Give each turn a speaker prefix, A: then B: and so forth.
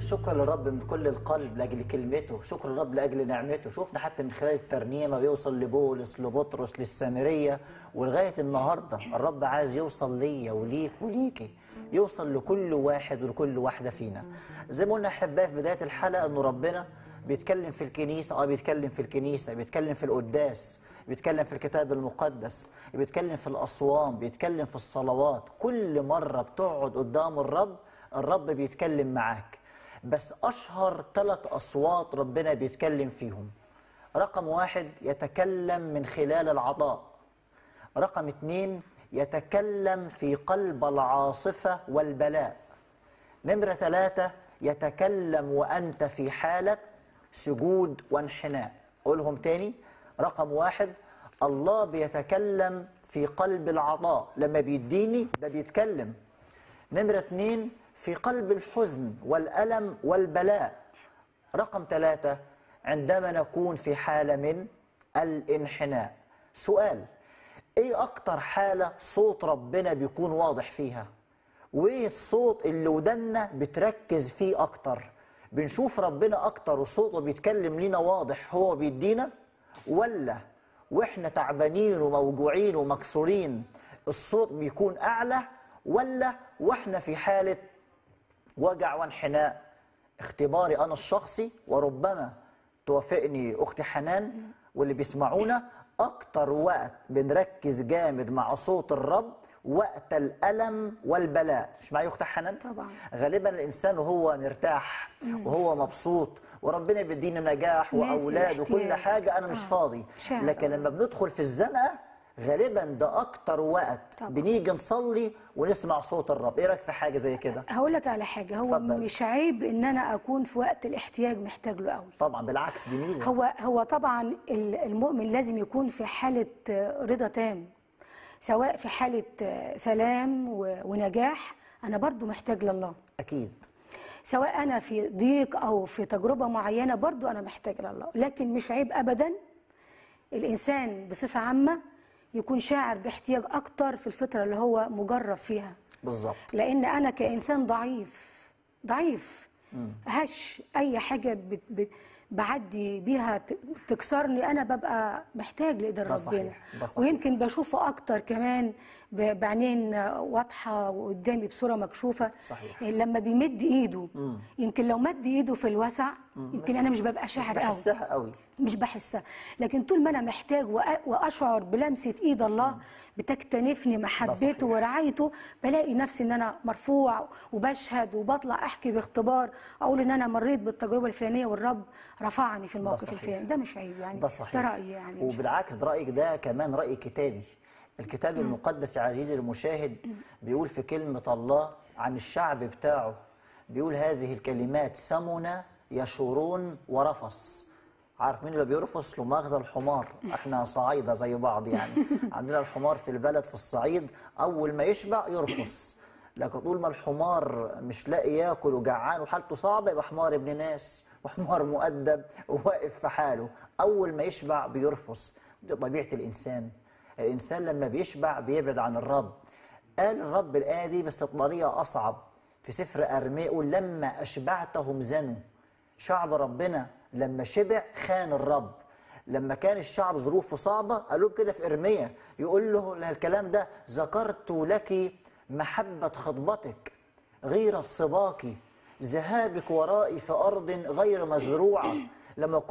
A: شكر للرب من كل القلب لاجل كلمته شكر للرب لاجل نعمته شفنا حتى من خلال الترنيمه بيوصل لبولس لبطرس للسامريه ولغايه النهارده الرب عايز يوصل ليا وليك وليكي يوصل لكل واحد ولكل واحده فينا زي ما قلنا احبائي في بدايه الحلقه انه ربنا بيتكلم في الكنيسه اه بيتكلم في الكنيسه بيتكلم في القداس بيتكلم في الكتاب المقدس بيتكلم في الأصوام بيتكلم في الصلوات كل مرة بتقعد قدام الرب الرب بيتكلم معاك بس أشهر ثلاث أصوات ربنا بيتكلم فيهم رقم واحد يتكلم من خلال العطاء رقم اتنين يتكلم في قلب العاصفة والبلاء نمرة ثلاثة يتكلم وأنت في حالة سجود وانحناء قولهم تاني رقم واحد الله بيتكلم في قلب العطاء لما بيديني ده بيتكلم نمرة اتنين في قلب الحزن والألم والبلاء رقم ثلاثة عندما نكون في حالة من الانحناء سؤال ايه اكتر حالة صوت ربنا بيكون واضح فيها وايه الصوت اللي ودنا بتركز فيه اكتر بنشوف ربنا اكتر وصوته بيتكلم لينا واضح هو بيدينا ولا واحنا تعبانين وموجوعين ومكسورين الصوت بيكون اعلى ولا واحنا في حاله وجع وانحناء اختباري انا الشخصي وربما توافقني اختي حنان واللي بيسمعونا اكتر وقت بنركز جامد مع صوت الرب وقت الالم والبلاء مش معايا اختي حنان
B: طبعا.
A: غالبا الانسان وهو مرتاح وهو مبسوط وربنا بيدينا نجاح
B: ناسي
A: واولاد وكل
B: الاحتياج.
A: حاجه انا مش
B: آه.
A: فاضي
B: شاعر.
A: لكن لما بندخل في الزنقه غالبا ده اكتر وقت
B: طبعا.
A: بنيجي نصلي ونسمع صوت الرب ايه رايك في حاجه زي كده
B: هقول لك على حاجه هو
A: اتفضل.
B: مش عيب ان انا اكون في وقت الاحتياج محتاج له قوي
A: طبعا بالعكس دي ميزه
B: هو هو طبعا ال- المؤمن لازم يكون في حاله آه، رضا تام سواء في حاله آه، سلام و- ونجاح انا برضو محتاج لله
A: اكيد
B: سواء انا في ضيق او في تجربه معينه برضو انا محتاج لله لكن مش عيب ابدا الانسان بصفه عامه يكون شاعر باحتياج اكتر في الفتره اللي هو مجرب فيها
A: بالظبط
B: لان انا كانسان ضعيف ضعيف هش اي حاجه بت بت بعدي بيها ت- تكسرني انا ببقى محتاج لايد
A: ده
B: ربنا
A: صحيح، ده صحيح.
B: ويمكن بشوفه اكتر كمان ب- بعينين واضحه وقدامي بصوره مكشوفه
A: صحيح.
B: لما بيمد ايده يمكن لو مد ايده في الوسع يمكن انا مش ببقى
A: مش
B: شاعر قوي
A: بحسها قوي
B: مش بحسها لكن طول ما انا محتاج وأ- واشعر بلمسه ايد الله بتكتنفني محبته
A: صحيح.
B: ورعايته بلاقي نفسي ان انا مرفوع وبشهد وبطلع احكي باختبار اقول ان انا مريت بالتجربه الفلانيه والرب رفعني في الموقف
A: صحيح.
B: الفلاني ده مش عيب يعني
A: ده صحيح
B: ده رايي يعني مش
A: وبالعكس ده رايك ده كمان راي كتابي الكتاب المقدس يا عزيزي المشاهد بيقول في كلمه الله عن الشعب بتاعه بيقول هذه الكلمات سمن يشورون ورفص عارف مين اللي بيرفص له مغزى الحمار احنا صعايده زي بعض يعني عندنا الحمار في البلد في الصعيد اول ما يشبع يرفص لكن طول ما الحمار مش لاقي ياكل وجعان وحالته صعبه يبقى حمار ابن ناس وحمار مؤدب وواقف في حاله اول ما يشبع بيرفص دي طبيعه الانسان الانسان لما بيشبع بيبعد عن الرب قال الرب الايه دي بس بطريقه اصعب في سفر ارميا يقول لما اشبعتهم زنوا شعب ربنا لما شبع خان الرب لما كان الشعب ظروفه صعبة قالوا كده في إرميا يقول له الكلام ده ذكرت لك محبة خطبتك غيرة صباك ذهابك ورائي في أرض غير مزروعة لما